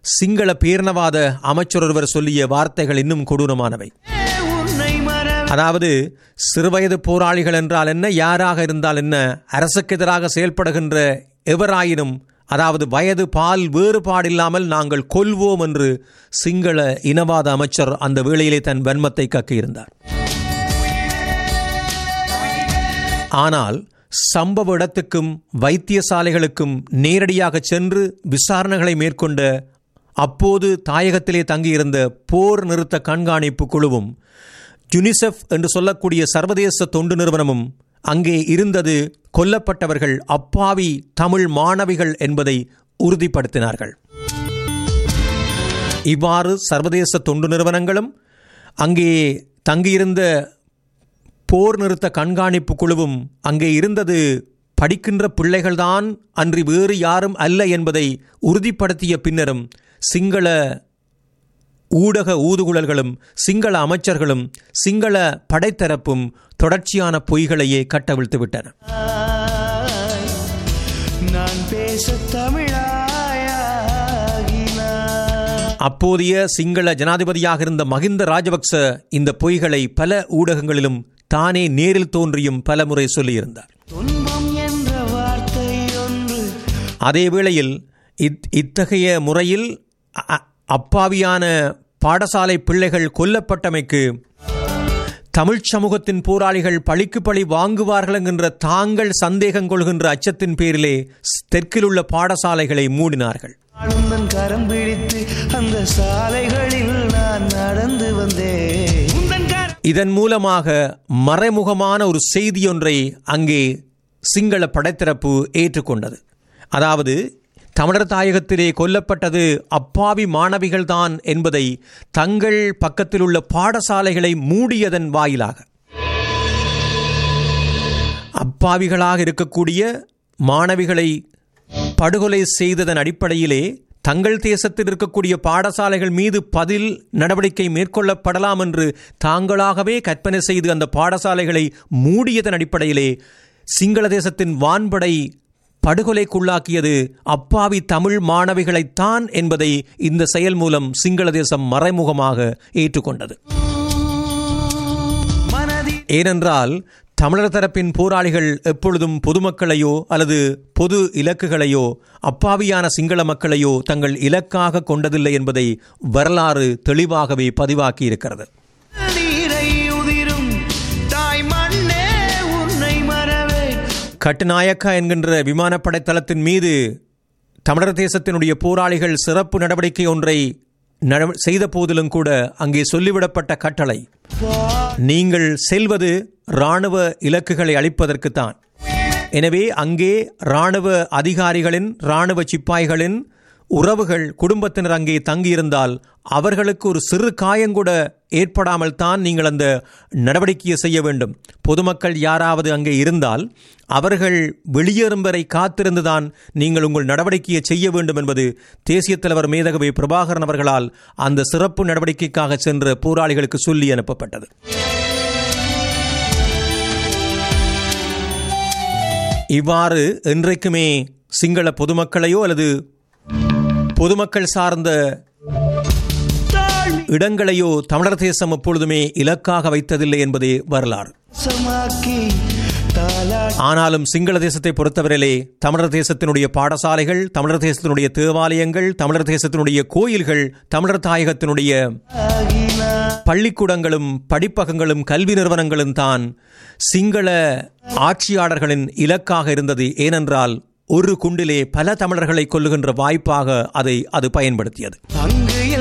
சிங்கள பேரணவாத அமைச்சர் ஒருவர் சொல்லிய வார்த்தைகள் இன்னும் கொடூரமானவை உன்னை மறவே அதாவது சிறுவயது போராளிகள் என்றால் என்ன யாராக இருந்தால் என்ன அரசுக்கு எதிராக செயல்படுகின்ற எவராயினும் அதாவது வயது பால் வேறுபாடில்லாமல் நாங்கள் கொல்வோம் என்று சிங்கள இனவாத அமைச்சர் அந்த வேளையிலே தன் வன்மத்தை கக்கியிருந்தார் ஆனால் சம்பவ இடத்துக்கும் வைத்தியசாலைகளுக்கும் நேரடியாக சென்று விசாரணைகளை மேற்கொண்ட அப்போது தாயகத்திலே தங்கியிருந்த போர் நிறுத்த கண்காணிப்பு குழுவும் யுனிசெஃப் என்று சொல்லக்கூடிய சர்வதேச தொண்டு நிறுவனமும் அங்கே இருந்தது கொல்லப்பட்டவர்கள் அப்பாவி தமிழ் மாணவிகள் என்பதை உறுதிப்படுத்தினார்கள் இவ்வாறு சர்வதேச தொண்டு நிறுவனங்களும் அங்கே தங்கியிருந்த போர் நிறுத்த கண்காணிப்பு குழுவும் அங்கே இருந்தது படிக்கின்ற பிள்ளைகள்தான் அன்றி வேறு யாரும் அல்ல என்பதை உறுதிப்படுத்திய பின்னரும் சிங்கள ஊடக ஊதுகுழல்களும் சிங்கள அமைச்சர்களும் சிங்கள படைத்தரப்பும் தொடர்ச்சியான பொய்களையே கட்டவிழ்த்து விட்டன நான் பேச தமிழாயாகினான் அப்போதைய சிங்கள ஜனாதிபதியாக இருந்த மகிந்த ராஜபக்ச இந்த பொய்களை பல ஊடகங்களிலும் தானே நேரில் தோன்றியும் பலமுறை சொல்லியிருந்தார் துன்பம் என்ற வார்த்தை ஒன்று அதே வேளையில் இத் இத்தகைய முறையில் அ- அ- அப்பாவியான பாடசாலை பிள்ளைகள் கொல்லப்பட்டமைக்கு தமிழ்ச் சமூகத்தின் போராளிகள் பழிக்கு பழி வாங்குவார்கள் என்கின்ற தாங்கள் சந்தேகம் கொள்கின்ற அச்சத்தின் பேரிலே ஸ்- தெற்கில் உள்ள பாடசாலைகளை மூடினார்கள் ஆனந்தன் கரம் பிடித்து அந்த சாலைகளில் நான் நடந்து வந்தேன் உந்தன் கரம் இதன் மூலமாக மறைமுகமான ஒரு செய்தியொன்றை அங்கே சிங்கள படைத்தரப்பு ஏற்றுக்கொண்டது அதாவது தமிழர் தாயகத்திலே கொல்லப்பட்டது அப்பாவி மாணவிகள்தான் என்பதை தங்கள் பக்கத்தில் உள்ள பாடசாலைகளை மூடியதன் வாயிலாக அப்பாவிகளாக இருக்கக்கூடிய மாணவிகளை படுகொலை செய்ததன் அடிப்படையிலே தங்கள் தேசத்தில் இருக்கக்கூடிய பாடசாலைகள் மீது பதில் நடவடிக்கை மேற்கொள்ளப்படலாம் என்று தாங்களாகவே கற்பனை செய்து அந்த பாடசாலைகளை மூடியதன் அடிப்படையிலே சிங்கள தேசத்தின் வான்படை படுகொலைக்குள்ளாக்கியது அப்பாவி தமிழ் மாணவிகளைத்தான் என்பதை இந்த செயல் மூலம் சிங்கள தேசம் மறைமுகமாக ஏற்றுக்கொண்டது மனதி ஏனென்றால் தமிழர் தரப்பின் போராளிகள் எப்பொழுதும் பொதுமக்களையோ அல்லது பொது இலக்குகளையோ அப்பாவியான சிங்கள மக்களையோ தங்கள் இலக்காக கொண்டதில்லை என்பதை வரலாறு தெளிவாகவே பதிவாக்கி இருக்கிறது நீரை உதிரும் தாய் மண்ணே உன்னை மறவே கட்டுநாயக்கா என்கின்ற விமானப்படை தளத்தின் மீது தமிழர் தேசத்தினுடைய போராளிகள் சிறப்பு நடவடிக்கை ஒன்றை நட- செய்த போதிலும் கூட அங்கே சொல்லிவிடப்பட்ட கட்டளை நீங்கள் செல்வது இராணுவ இலக்குகளை அளிப்பதற்குத்தான் எனவே அங்கே இராணுவ அதிகாரிகளின் இராணுவ சிப்பாய்களின் உறவுகள் குடும்பத்தினர் அங்கே தங்கியிருந்தால் அவர்களுக்கு ஒரு சிறு காயங்கூட ஏற்படாமல் தான் நீங்கள் அந்த நடவடிக்கையை செய்ய வேண்டும் பொதுமக்கள் யாராவது அங்கே இருந்தால் அவர்கள் வெளியேறும் வரை காத்திருந்துதான் நீங்கள் உங்கள் நடவடிக்கையை செய்ய வேண்டும் என்பது தேசிய தலைவர் மேதகவி பிரபாகரன் அவர்களால் அந்த சிறப்பு நடவடிக்கைக்காக சென்ற போராளிகளுக்கு சொல்லி அனுப்பப்பட்டது இவ்வாறு என்றைக்குமே சிங்கள பொதுமக்களையோ அல்லது பொதுமக்கள் சார்ந்த தாழ்மி இடங்களையோ தமிழர் தேசம் எப்பொழுதுமே இலக்காக வைத்ததில்லை என்பதே வரலாறு சமாக்கி தாலா ஆனாலும் சிங்கள தேசத்தை பொறுத்தவரையிலே தமிழர் தேசத்தினுடைய பாடசாலைகள் தமிழர் தேசத்தினுடைய தேவாலயங்கள் தமிழர் தேசத்தினுடைய கோயில்கள் தமிழர் தாயகத்தினுடைய ஆகினான் பள்ளிக்கூடங்களும் படிப்பகங்களும் கல்வி நிறுவனங்களும் தான் சிங்கள ஆட்சியாளர்களின் இலக்காக இருந்தது ஏனென்றால் ஒரு குண்டிலே பல தமிழர்களை கொல்லுகின்ற வாய்ப்பாக அதை அது பயன்படுத்தியது அங்கு